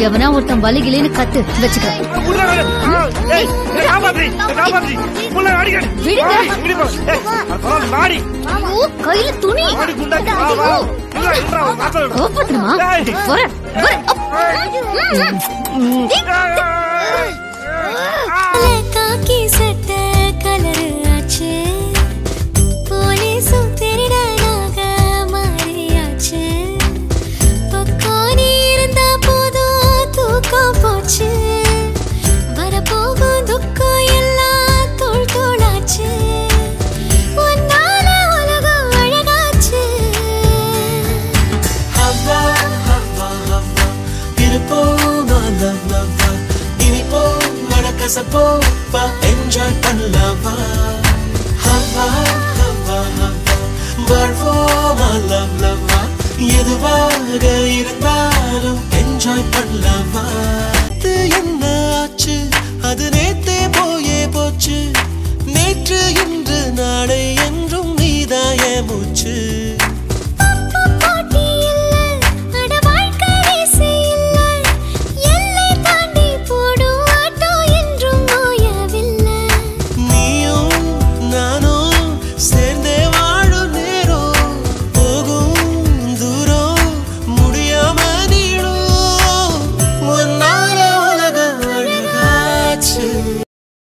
எவனா ஒருத்தன் வலிகிலேன்னு கத்து வச்சுக்க ஐயோ, கையில துணி கோபப்படுமா வர வர காக்கி சட்ட கலரு ஆச்சு போலீஸும் திருடனாக மாறியாச்சு பக்கம் நீ இருந்தா போதும் தூக்கம் போச்சு வரப்போகும் துக்கம் எல்லாம் தோள் தோளாச்சு உன்னால உலகம் அழகாச்சு ஹவ்வா ஹவ்வா ஹவ்வா இருப்போமா லவ் லவ்வா இனிப்போ மடக்கசப்போ வா என்ஜாய் பண்ணலாமா ஹவ்வா ஹவ்வா ஹவ்வா வாழ்வோமா லவ் லவ்வா எதுவாக இருந்தாலும் என்ஜாய் பண்ணலாமா இது என்ன ஆச்சு அது நேத்தே போயே போச்சு நேற்று இன்று நாளை என்றும் நீதாய மூச்சு